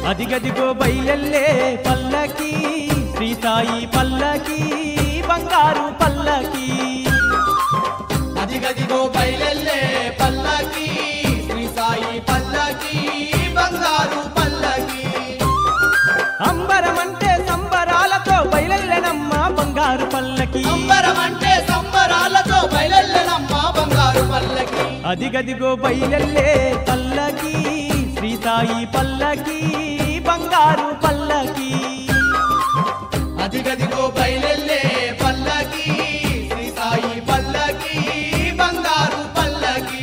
అదిగదిగో బయలెల్లే పల్లకి శ్రీ సాయి పల్లకి బంగారు పల్లకి అదిగదిగో బయలెల్లే పల్లకి శ్రీ సాయి పల్లకి బంగారు పల్లకి అంబరమంటే సంబరాలతో బయలెల్లెనమ్మ బంగారు పల్లకి అంబరమంటే సంబరాలతో బయలెల్లెనమ్మ బంగారు పల్లకి అదిగదిగో బయలెల్లే పల్లకి శ్రీ సాయి పల్లకి బంగారు పల్లకి అదిగదిగో బయలెల్లే పల్లకి శ్రీ సాయి పల్లకి బంగారు పల్లకి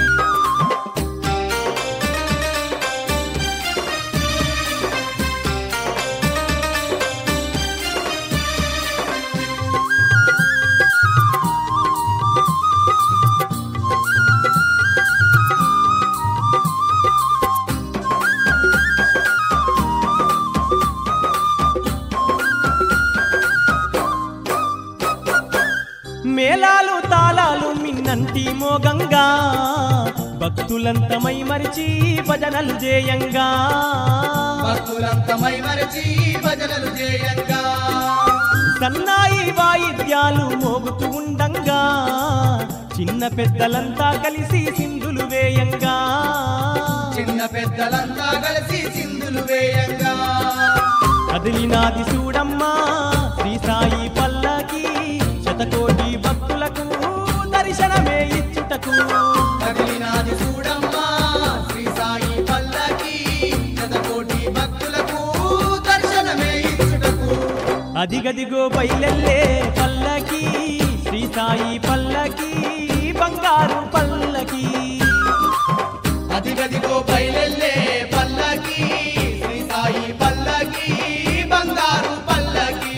మేళాలు తాళాలు మిన్నంటి మోగంగా భక్తులంతమై మరిచి భజనలు చేయంగా భక్తులంతమై మరచి భజనలు చేయంగా సన్నాయి వాయిద్యాలు మోగుతూ ఉండంగా చిన్న పెద్దలంతా కలిసి సింధులు వేయంగా చిన్న పెద్దలంతా కలిసి సింధులు వేయంగా కదిలినాది చూడమ్మా శ్రీ సాయి పల్లకి శతకోటి భక్తులకు దర్శనమే ఇచ్చుటకు కదిలినాది చూడమ్మా శ్రీ సాయి పల్లకి శతకోటి భక్తులకు దర్శనమే ఇచ్చుటకు అదిగదిగో బయలెల్లే పల్లకి శ్రీ సాయి పల్లకి బంగారు పల్లకి అదిగదిగో బయలెల్లే పల్లకి శ్రీ సాయి పల్లకి బంగారు పల్లకి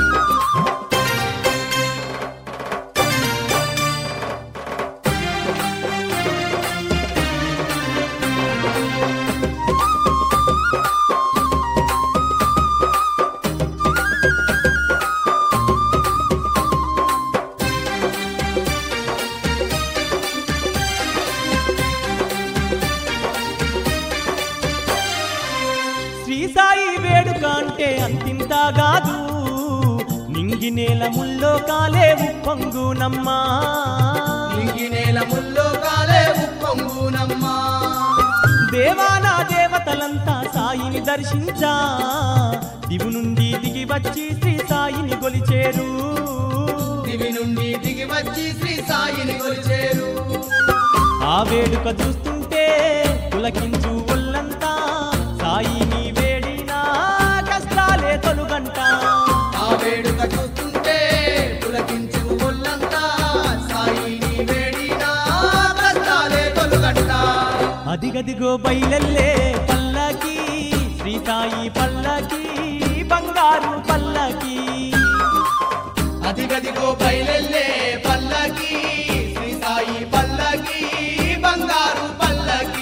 శ్రీ సాయి వేడుక అంటే అంతింత కాదు నింగి నేల ముల్లో కాలే ఉప్పొంగునమ్మా ఇంగి నేల ముల్లో కాలే ఉప్పొంగునమ్మా దేవానా దేవతలంతా సాయిని దర్శించా దివు నుండి దిగి వచ్చి శ్రీ సాయిని గొలిచేరు దివి నుండి దిగి వచ్చి శ్రీ సాయిని కొలిచేరు ఆ వేడుక చూస్తుంటే పులకించు ఒళ్ళంతా సాయిని వేడినా కష్టాలే తొలుగంట ఆ వేడుక చూస్తుంటే పులకించు ఒళ్ళంతా సాయిని వేడినా కష్టాలే తొలుగంట అదిగదిగో బయలెల్లే పల్లకి శ్రీ సాయి పల్లకి బంగారు పల్లకి అదిగదిగో బయలెల్లే పల్లకి శ్రీ సాయి పల్లకి బంగారు పల్లకి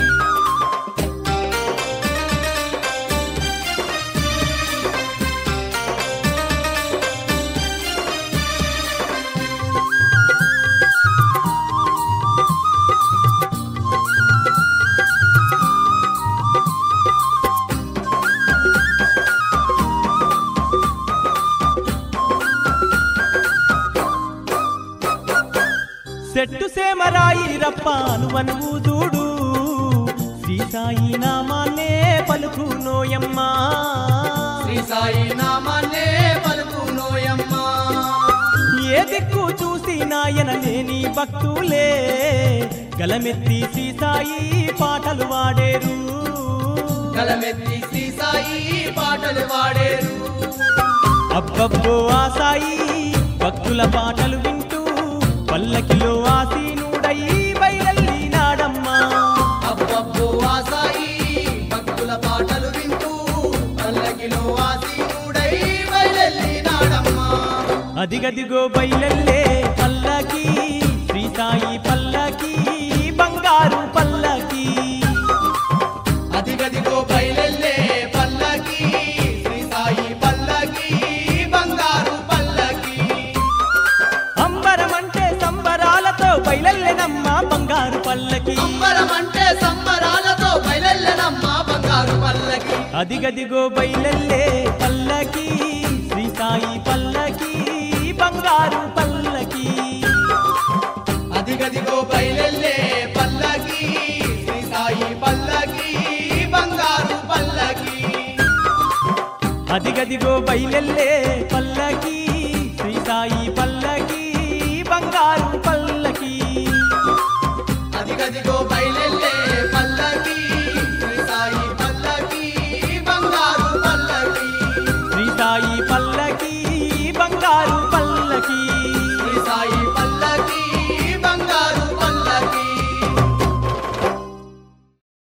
సెట్టు సేమరాయి రప్పాను అనువు చూడు శ్రీ సాయి నామాన్నే పలుకు నోయమ్మా శ్రీ సాయి నామాన్నే పలుకు నోయమ్మా ఏ దిక్కు చూసి నాయన లేని భక్తులే గలమెత్తి శ్రీ సాయి పాటలు వాడేరు కలమెత్తి శ్రీ సాయి పాటలు వాడేరు అబ్బబ్బో ఆ సాయి భక్తుల పాటలు వింటూ పల్లకిలో ఆసీనుడై బయలెల్లినాడమ్మా అబ్బబ్బో ఆ సాయి భక్తుల పాటలు వింటూ పల్లకిలో ఆసీనుడై బయలెల్లినాడమ్మా అదిగదిగో బయలెల్లే పల్లకి శ్రీ సాయి పల్లకి బంగారు పల్లకి అదిగదిగో బయలెల్లే పల్లకి శ్రీ సాయి పల్లకి బంగారు పల్లకి అంబరమంటే సంబరాలతో బయలెల్లెనమ్మ బంగారు పల్లకి సంబరమంటే సంబరాలతో బయలెల్లెనమ్మా బంగారు పల్లకి అదిగదిగో బయలల్లే పల్లకి శ్రీ సాయి పల్లకి బంగారు పల్లకి అదిగదిగో బయలెల్లే పల్లకి శ్రీ సాయి పల్లకి బంగారు పల్లకి అదిగదిగో బయలల్లే పల్లకి శ్రీ సాయి పల్లకి బంగారు పల్లకి అదిగదిగో బయలెల్లే